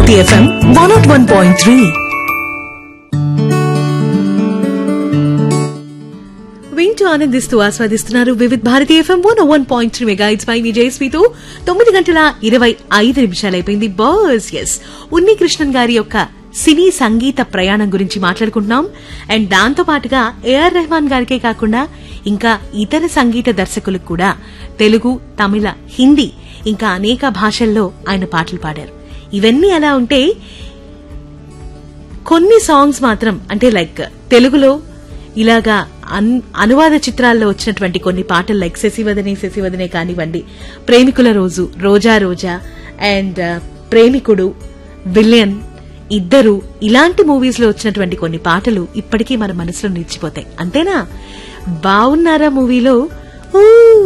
Bharati FM one naught one point three వింటూ ఆనందిస్తూ ఆస్వాదిస్తున్నారు Vividh Bharati FM one one point three mega hits పై విజయస్మితో తొమ్మిది గంటల ఇరవై ఐదు నిమిషాలు అయిపోయింది బస్ ఎస్ ఉన్ని కృష్ణన్ గారి యొక్క సినీ సంగీత ప్రయాణం గురించి మాట్లాడుకుంటున్నాం అండ్ దాంతో పాటుగా ఏఆర్ రెహమాన్ గారికే కాకుండా ఇంకా ఇతర సంగీత దర్శకులకు కూడా తెలుగు తమిళ హిందీ ఇంకా అనేక భాషల్లో ఆయన పాటలు పాడారు ఇవన్నీ ఎలా ఉంటే కొన్ని సాంగ్స్ మాత్రం అంటే లైక్ తెలుగులో ఇలాగా అన్- అనువాద చిత్రాల్లో వచ్చినటువంటి కొన్ని పాటలు లైక్ శశివదనే శశివదనే కానివ్వండి ప్రేమికుల రోజు రోజా రోజా అండ్ ప్రేమికుడు విలియన్ ఇద్దరు ఇలాంటి మూవీస్ లో వచ్చినటువంటి కొన్ని పాటలు ఇప్పటికీ మన మనసులో నిలిచిపోతాయి అంతేనా బాగున్నారా మూవీలో ఊ